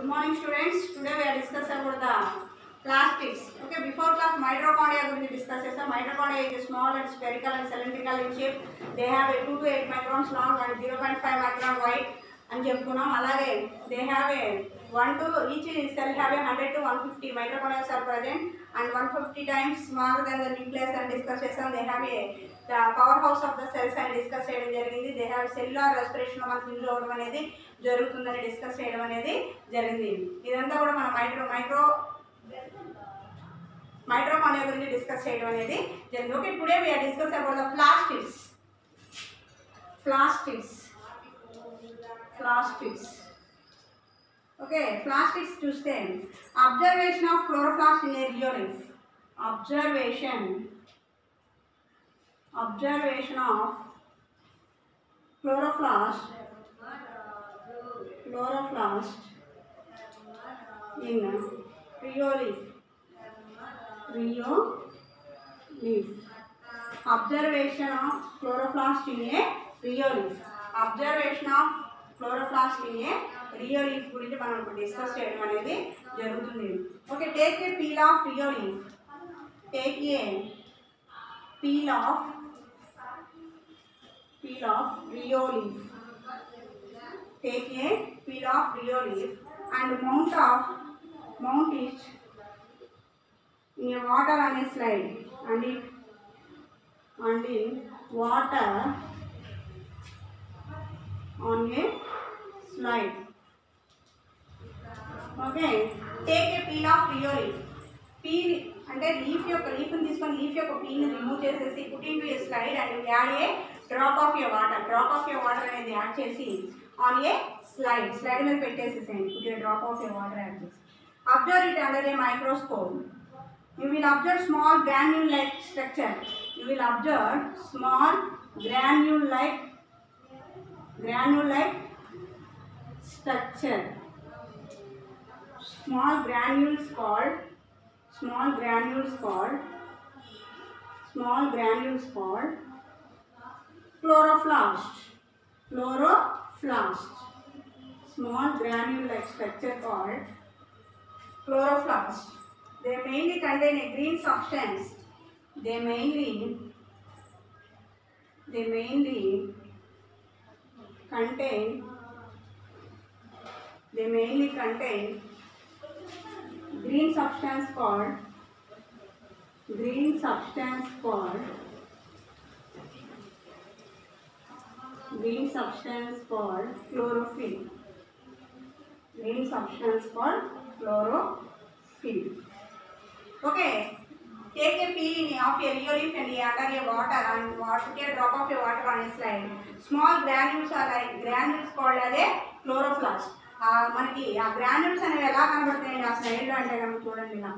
morning students. Today we are discussing about the plastics. Okay, before class mitochondria గురించి discuss చేస్తాం mitochondria is small and spherical and cylindrical in shape. They have a 2 to 8 microns long and 0.5 micron wide అని చెప్పుకున్నాం అలాగే they have a one to each cell have a hundred to one fifty మైక్రోకోనియల్స్ are present and one fifty times small than the nucleus అని discuss చేస్తాం they have a the powerhouse of the cells అని discuss చేయడం జరిగింది they have cellular respiration మనకు use అవ్వడం అనేది జరుగుతుందని డిస్కస్ చేయడం అనేది జరిగింది ఇదంతా కూడా మన మైక్రో మైక్రో మైట్రోకానియా గురించి డిస్కస్ చేయడం అనేది జరిగింది okay today we are discuss about the plastids plastids plastids okay plastids చూస్తే observation of chloroplast in a rhoeo leaf observation observation of chloroplast chloroplast in rhoeo leaf rhoeo leaf observation of chloroplast in a rhoeo leaf observation of chloroplast in a rhoeo leaf గురించి మనం ఇప్పుడు discuss చేయడం అనేది జరుగుతుంది okay take a peel of rhoeo leaf take a peel of peel of rhoeo leaf take a peel of rhoeo leaf and mount of mount it in a water on a slide and it and in water on a slide okay take a peel of rhoeo leaf peel అంటే leaf యొక్క లీఫ్ని తీసుకొని leaf యొక్క పీల్ని remove చేసేసి put into a slide and add a drop of a water drop of a water అనేది add చేసి on a slide slide మీద పెట్టేసేసేయండి put a drop of a water add చేసి observe it under a microscope you will observe small granule like structure you will observe small granule like granule like structure small granules called small granules called small granules called chloroplast chloroplast small granule like structure called chloroplast they mainly contain a green substance they mainly they mainly contain they mainly contain green substance called green substance called green substance called chlorophyll green substance called chlorophyll okay take a peel in of a real leaf and under a water and water take a drop of a water on a slide small granules are like granules called as a chloroplast ఆ మనకి ఆ granules అనేవి ఎలా కనబడుతాయండి ఆ స్లైడ్లో అంటే కనుక చూడండి ఇలా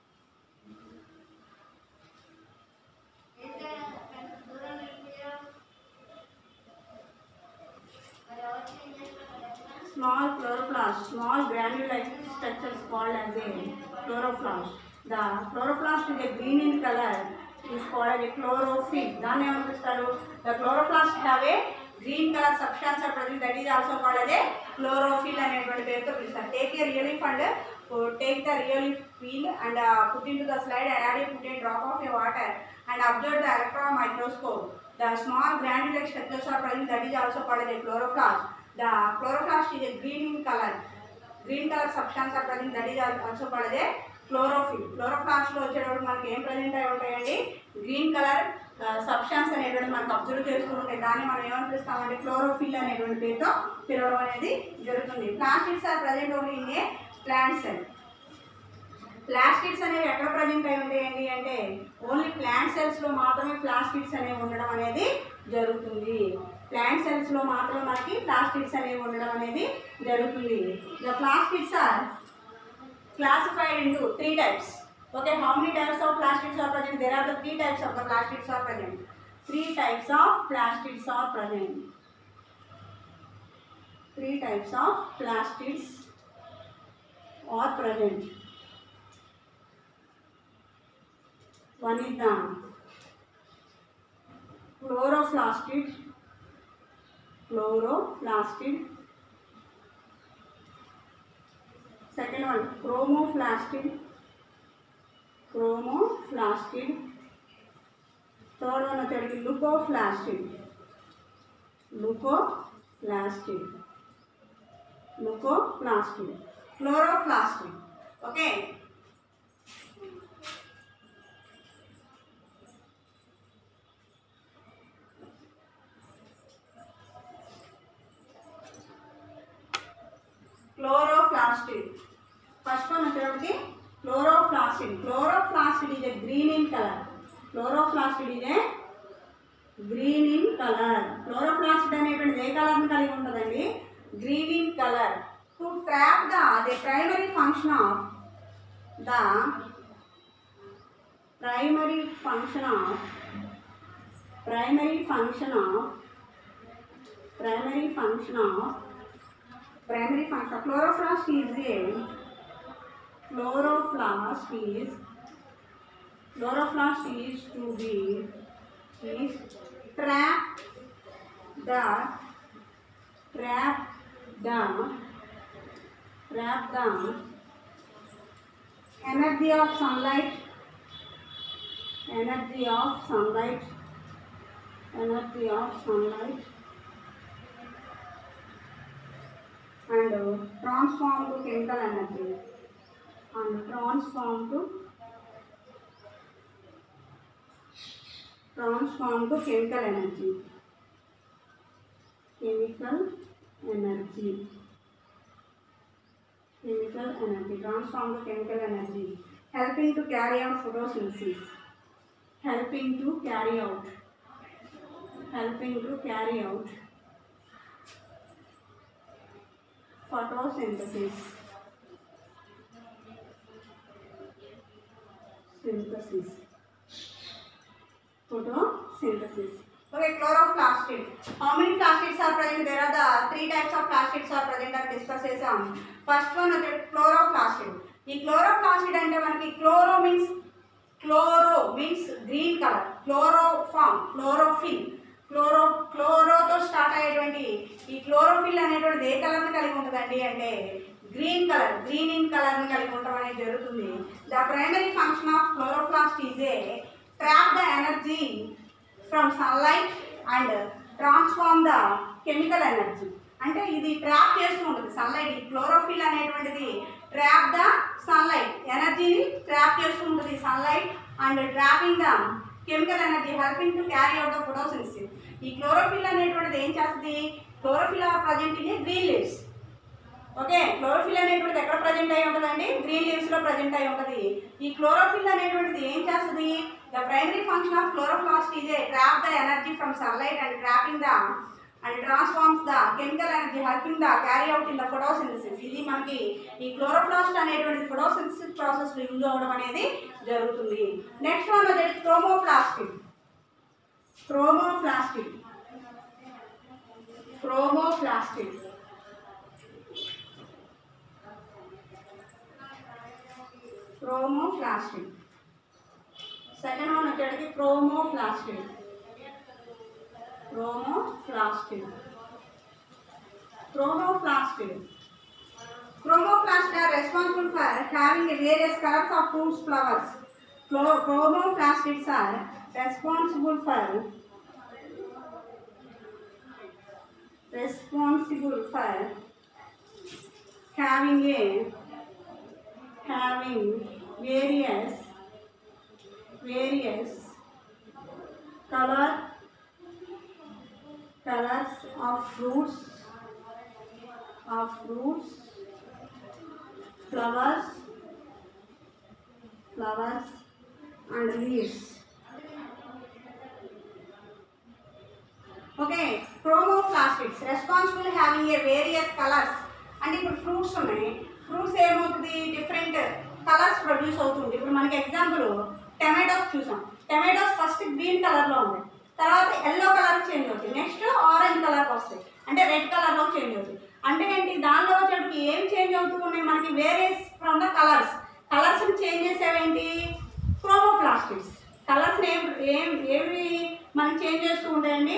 small chloroplast, small granule-like structure is called as a chloroplast. The chloroplast is a green in color is called as a chlorophyll. దాన్ని ఏమనిపిస్తారు The chloroplast have a green color substance or product that is also called as a chlorophyll అనేటువంటి పేరుతో పిలుస్తారు. Take a real leaf and uh, take the real leaf peel and uh, put into the slide and add a put a drop of a water and observe the electron microscope. The small granule-like structures are present that is also called as a chloroplast. The chloroplast is a green in color. Green color substance are present that is also called as a chlorophyll. Chloroplast లో వచ్చేటప్పుడు మనకి ఏం present అయి ఉంటాయండి green colour substance అనేటువంటి మనకు observe చేస్తూ ఉంటాయి దాన్ని మనం ఏమని పిలుస్తామంటే క్లోరోఫిల్ అనేటువంటి పేరుతో పిలవడం అనేది జరుగుతుంది plastids are present only in a plant cell plastids అనేవి ఎక్కడ ప్రజెంట్ అయి ఉంటాయండి అంటే ఓన్లీ ప్లాంట్ సెల్స్లో మాత్రమే ప్లాస్టిక్స్ అనేవి ఉండడం అనేది జరుగుతుంది ప్లాంట్ సెల్స్లో మాత్రం మనకి ప్లాస్టిక్స్ అనేవి ఉండడం అనేది జరుగుతుంది the plastids are classified into three types. Okay, how many types of plastics are present? There are the three types of the plastics are present. Three types of plastics are present. Three types of plastics are present. One is the chloroplastid, chloroplastid second one chromoplastid chromoplastid third one వచ్చేటికి leucoplastid leucoplastid leucoplastid chloroplastid okay chloroplastid first one వచ్చేటప్పటికి chloroplastid chloroplastid is a green in colour chloroplastid is a green in colour chloroplastid అనేటువంటిది a కలర్ని కలిగి ఉంటుందండి green in colour to trap the the primary function of the primary function of primary function of primary function of primary function chloroplast is a chloroplast is chloroplast is to be is trap the trap the trap the energy of sunlight energy of sunlight energy of sunlight and uh, transform to chemical energy and transform to transform to chemical energy chemical energy chemical energy transform to chemical energy helping to carry out photosynthesis helping to carry out helping to carry out photosynthesis synthesis photosynthesis okay chloroplastid how many plastids are present there are the three types of plastids are present అని discuss చేసాం first one వచ్చి chloroplastid ఈ chloroplastid అంటే మనకి chloro means chloro means green colour chloroform chlorophyll chloro క్లోరోతో start అయ్యేటువంటి ఈ chlorophyll అనేటువంటిది ఏ కలర్ని కలిగి ఉంటుందండి అంటే గ్రీన్ కలర్ గ్రీన్ ఇన్ కలర్ని కలిగి ఉండటం అనేది జరుగుతుంది the primary function of chloroplast is a trap the energy from sunlight and transform the chemical energy అంటే ఇది ట్రాప్ చేస్తూ ఉంటుంది సన్లైట్ ఈ క్లోరోఫిల్ అనేటువంటిది ట్రాప్ ద సన్లైట్ ఎనర్జీని ట్రాప్ చేస్తూ ఉంటుంది sunlight and trapping the chemical energy helping to carry out the photosynthesis ఈ క్లోరోఫిల్ అనేటువంటిది ఏం చేస్తుంది chlorophyll are present in green leaves okay chlorophyll అనేటువంటిది ఎక్కడ ప్రజెంట్ అయి ఉంటుందండి గ్రీన్ లీవ్స్ లో ప్రజెంట్ అయి ఉంటుంది ఈ క్లోరోఫిల్ అనేటువంటిది ఏం చేస్తుంది the primary function of chloroplast ఇదే trap the energy from sunlight and trapping the and transforms the chemical energy helping the carry out in the photosynthesis ఇది మనకి ఈ క్లోరోప్లాస్ట్ అనేటువంటి ఫోటోసింథసిస్ ప్రాసెస్ లో యూజ్ అవ్వడం అనేది జరుగుతుంది నెక్స్ట్ వన్ వచ్చేసి chromoplastic chromoplastic chromoplastic chromoplastic second one వచ్చేటికి chromoplastic chromoplastic chromoplastic Chromoplasts are responsible for having a various colors of fruits, flowers. Chlo- Chromoplastids are responsible for responsible for having a having various various color colors of fruits of fruits flowers flowers and leaves okay chromoplastics responsible having a various colours అంటే ఇప్పుడు fruits ఉన్నాయి fruits ఏమవుతుంది different colours produce అవుతుంది ఇప్పుడు మనకి example tomatoes చూసాం tomatoes first green కలర్లో ఉంది తర్వాత ఎల్లో కలర్ చేంజ్ అవుతుంది నెక్స్ట్ ఆరెంజ్ కలర్కి వస్తాయి అంటే రెడ్ కలర్లో చేంజ్ అవుతుంది అంటే ఏంటి దానిలో వచ్చేటికి ఏం చేంజ్ అవుతూ ఉన్నాయి మనకి వేరియస్ ఫ్రమ్ ద కలర్స్ కలర్స్ని చేంజ్ చేసేవేంటి క్రోమోప్లాస్టిక్స్ కలర్స్ని ఏం ఏం ఏమి మనకి చేంజ్ చేస్తూ ఉంటాయండి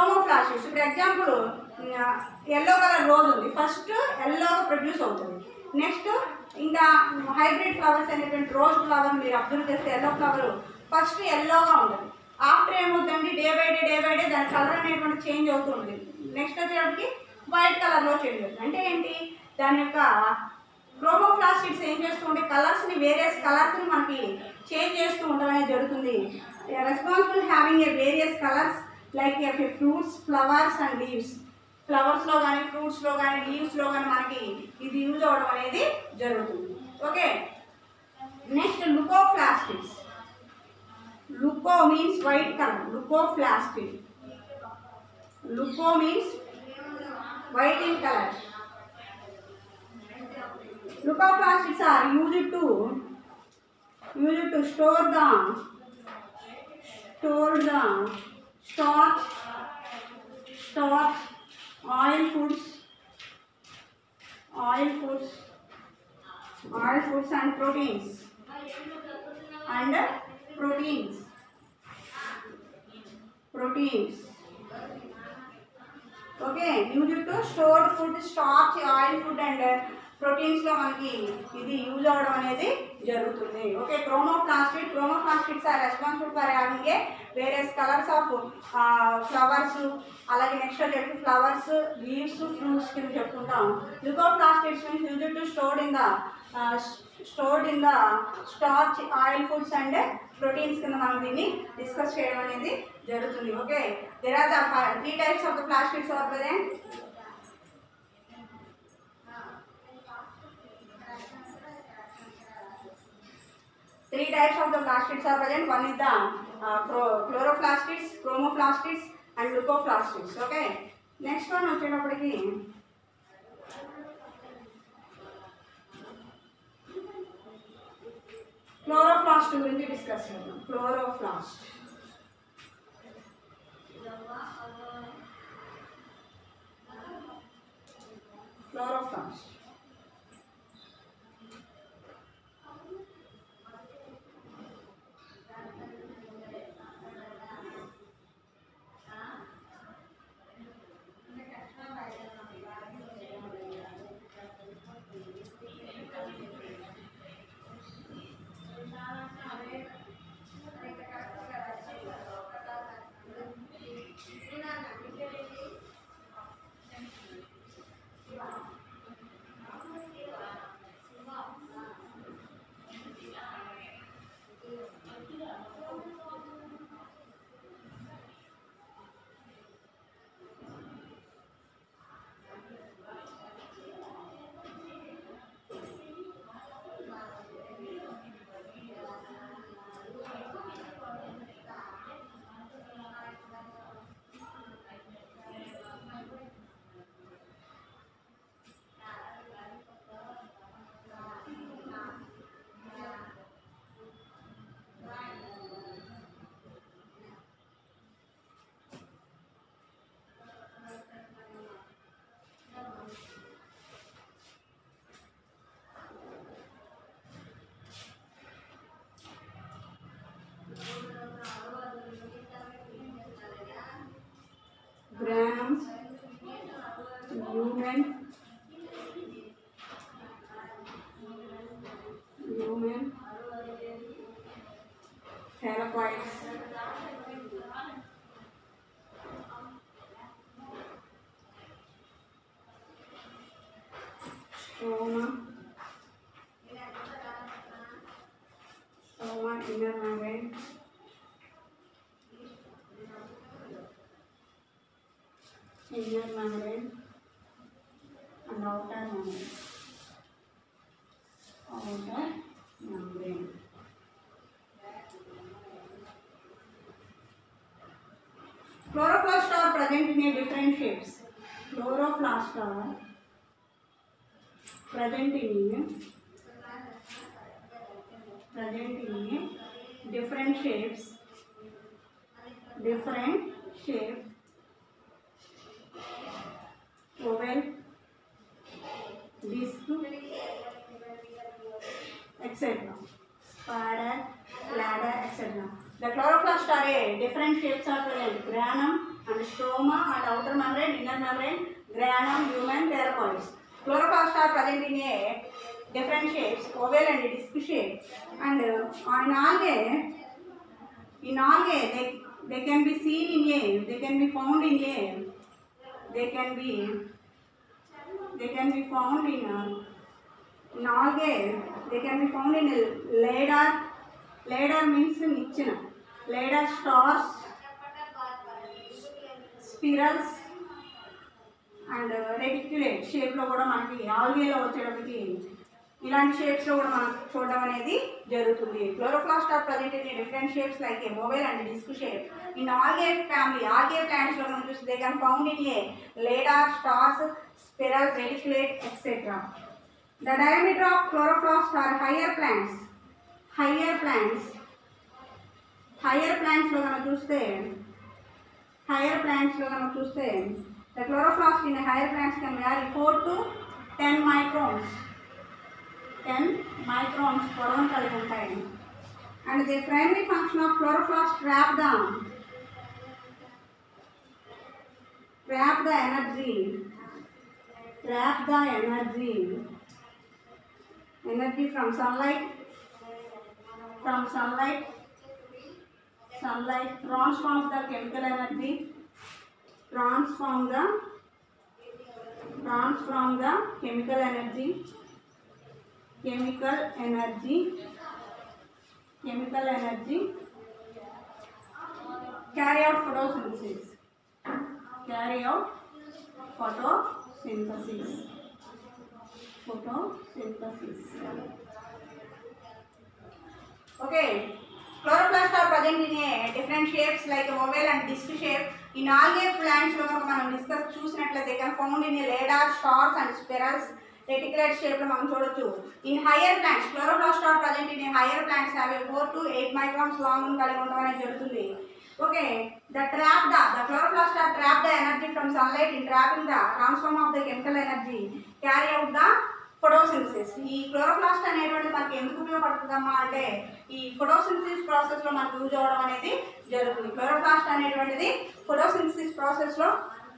క్రోమోప్లాస్టిక్స్ ఇప్పుడు ఎగ్జాంపుల్ ఎల్లో కలర్ రోజ్ ఉంది ఫస్ట్ ఎల్లో ప్రొడ్యూస్ అవుతుంది నెక్స్ట్ ఇంకా హైబ్రిడ్ ఫ్లవర్స్ అనేటువంటి రోజ్ ఫ్లవర్ మీరు అబ్జర్వ్ చేస్తే ఎల్లో ఫ్లవర్ ఫస్ట్ ఎల్లోగా ఉంటుంది ఆఫ్టర్ ఏమవుతుందండి day by day day by day దాని కలర్ అనేటువంటి చేంజ్ అవుతుంది నెక్స్ట్ వచ్చేటప్పటికి వైట్ కలర్లో చేంజ్ అవుతుంది అంటే ఏంటి దాని యొక్క క్రోమోప్లాస్టిక్స్ ఏం చేస్తూ ఉంటే కలర్స్ని వేరియస్ కలర్స్ని మనకి చేంజ్ చేస్తూ ఉండడం అనేది జరుగుతుంది responsible having a various colours like a fruits flowers and leaves ఫ్లవర్స్లో కానీ ఫ్రూట్స్లో కానీ లీవ్స్లో కానీ మనకి ఇది యూజ్ అవ్వడం అనేది జరుగుతుంది okay next leucoplastics leuco means white colour leucoplastic leuco means white in colour Leucoplastics are used to used to store the store the starch starch oil foods oil foods oil foods and proteins and proteins proteins okay use to stored food starch oil food and ప్రోటీన్స్లో మనకి ఇది use అవ్వడం అనేది జరుగుతుంది okay chromoplastic chromoplastics are responsible for having a various colours of flowers అలాగే next వచ్చేసి flowers leaves fruits కింద చెప్పుకుంటాం leucoplastics means use to stored in the stored in the starch oil foods and proteins కింద మనం దీన్ని discuss చేయడం అనేది జరుగుతుంది okay there are the three types of the plastids are present three types of the plastics are present. One is the uh, chloro- chloroplastics, chromoplastics, and leucoplastics. Okay. Next one వచ్చేటప్పటికి chloroplast గురించి discuss చేద్దాం chloroplast chloroplast granums human human thylakoids stoma stoma inner membrane inner membrane and outer membrane. Outer membrane. Chloroplast are present in a different shapes. Chloroplast are present in present in different shapes. Different shapes oval, disc, etc. Spider, ladder, etc. The chloroplast are a different shapes are present. Granum and stroma and outer membrane, inner membrane, granum, human, theraphoids. chloroplasts are present in a different shapes, oval and disc shape. And uh, in algae, in algae, they, they can be seen in a, they can be found in a, they can be, they can be found in a, in algae, they can be found in a ladder, ladder means nichina, ladder stars, spirals, and reticulate షేప్లో కూడా మనకి ఆల్గేలో వచ్చేటప్పటికి ఇలాంటి షేప్స్లో కూడా మనం చూడడం అనేది జరుగుతుంది chloroplast are present in different shapes like a mobile and disc shape in algae family algae ప్లాంట్స్లో మనం చూస్తే they can found in a ladder stars spiral reticulate etcetera the diameter of chloroplast are higher plants higher plants higher ప్లాంట్స్లో మనం చూస్తే higher ప్లాంట్స్లో కనుక చూస్తే the chloroplast in higher plants can vary four to ten microns ten microns పొడవును కలిగి ఉంటాయి and the primary function of chloroplast trap the trap the energy trap the energy energy from sunlight from sunlight sunlight transforms the chemical energy transform the transform the chemical energy chemical energy chemical energy carry out photosynthesis carry out photosynthesis photosynthesis Okay. Chloroplasts are present in a different shapes like a oval and disc shape. In algae plants లో కనుక మనం discuss చూసినట్లయితే can found in ladder stars and spirals reticulate shape లో మనం చూడొచ్చు in higher plants chloroplast are present in higher plants have four to eight microns long కలిగి ఉండడం అనేది జరుగుతుంది okay the trap the the chloroplast are trap the energy from sunlight in trapping the transform of the chemical energy carry out the photosynthesis ఈ chloroplast అనేటువంటి మనకి ఎందుకు ఉపయోగపడుతుందమ్మా అంటే ఈ ఫోటోసింథసిస్ ప్రాసెస్లో మనకు యూజ్ అవ్వడం అనేది జరుగుతుంది క్లోరోప్లాస్ట్ అనేటువంటిది ఫోటోసింథసిస్ ప్రాసెస్లో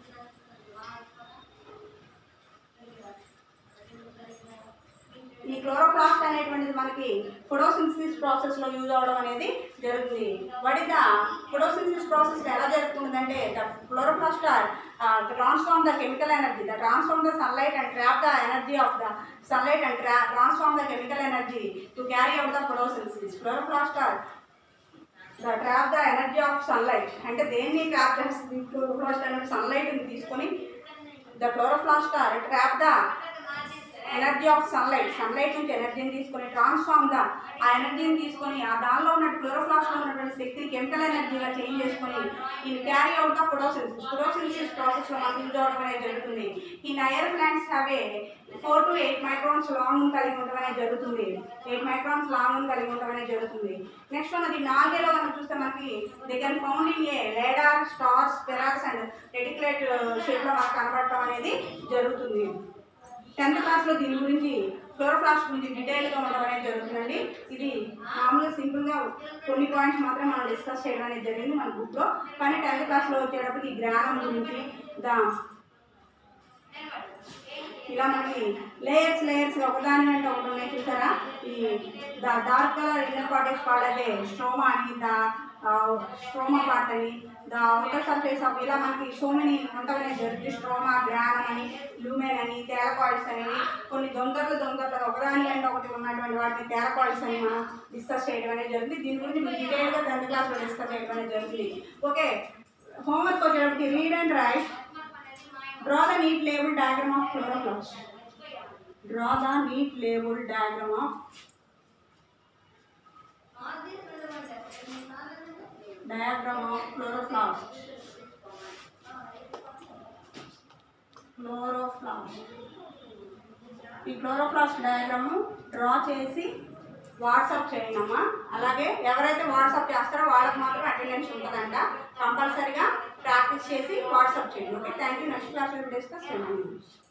ఈ క్లోరోప్లాస్ట్ అనేటువంటిది మనకి ఫోటోసింథసిస్ ప్రాసెస్లో యూజ్ అవ్వడం అనేది జరుగుతుంది what is the photosynthesis process ఎలా జరుగుతుందంటే the chloroplast are transform the chemical energy the transform the sunlight and trap the energy of the sunlight and transform the chemical energy to carry out the photosynthesis chloroplast are the trap the energy of sunlight అంటే దేన్ని trap చేస్తుంది chloroplast అనేది సన్లైట్ని తీసుకొని the chloroplast are trap the energy of sunlight sunlight నుంచి ఎనర్జీని తీసుకొని transform గా ఆ ఎనర్జీని తీసుకొని ఆ దానిలో ఉన్న క్లోరోఫ్లాస్ట్ లో ఉన్నటువంటి శక్తిని కెమికల్ ఎనర్జీగా చేంజ్ చేసుకొని ఇది carry out the photosynthesis photosynthesis process లో మనకు యూజ్ అవడం అనేది జరుగుతుంది ఈ నయర్ ప్లాంట్స్ అవే four to eight microns long కలిగి ఉండడం అనేది జరుగుతుంది ఎయిట్ మైక్రాన్స్ లాంగ్ కలిగి ఉండడం అనేది జరుగుతుంది నెక్స్ట్ ఉన్నది నాలుగేలో మనం చూస్తే మనకి they can found in a ladder stars పెరాక్స్ అండ్ రెటికులేట్ షేప్ లో మనకు కనబడటం అనేది జరుగుతుంది టెన్త్ క్లాస్లో దీని గురించి క్లోరోప్లాస్ట్ గురించి డీటెయిల్గా ఉండడం అనేది జరుగుతుందండి ఇది మామూలుగా సింపుల్గా కొన్ని పాయింట్స్ మాత్రం మనం డిస్కస్ చేయడం అనేది జరిగింది మన బుక్లో కానీ టెన్త్ క్లాస్లో వచ్చేటప్పటికి గ్రామం గురించి దా ఇలా మనకి లేయర్స్ లేయర్స్ ఒకదాని వెంట ఒకటి ఉన్నాయి చూసారా ఈ the dark colour inner part is called అదే స్ట్రోమా అని ద స్ట్రోమా పార్ట్ అని ద అవుటర్ సర్ఫేస్ ఆఫ్ ఇలా మనకి సో మెనీ ఉంటామనే జరుగుతుంది స్ట్రోమా గ్రామ్ అని లూమెన్ అని తేలకాయిడ్స్ అని కొన్ని దొంగలు దొంగలు ఒకదాని వెంట ఒకటి ఉన్నటువంటి వాటిని తేలకాయిడ్స్ అని మనం డిస్కస్ చేయడం అనేది జరుగుతుంది దీని గురించి మీరు డీటెయిల్గా టెన్త్ క్లాస్లో డిస్కస్ చేయడం అనేది జరుగుతుంది ఓకే హోంవర్క్ వచ్చేటప్పటికి read and write Draw the neat label diagram of chloroplast. Draw the neat label diagram of diagram of chloroplast. Chloroplast. ఈ క్లోరోప్లాస్ట్ డయాగ్రాము డ్రా చేసి వాట్సాప్ చేయండి అమ్మా అలాగే ఎవరైతే వాట్సాప్ చేస్తారో వాళ్ళకి మాత్రం అటెండెన్స్ ఉంటుందంట కంపల్సరీగా ప్రాక్టీస్ చేసి వాట్సాప్ చేయండి ఓకే థ్యాంక్ యూ నెక్స్ట్ క్లాస్లో డిస్కస్ చేయండి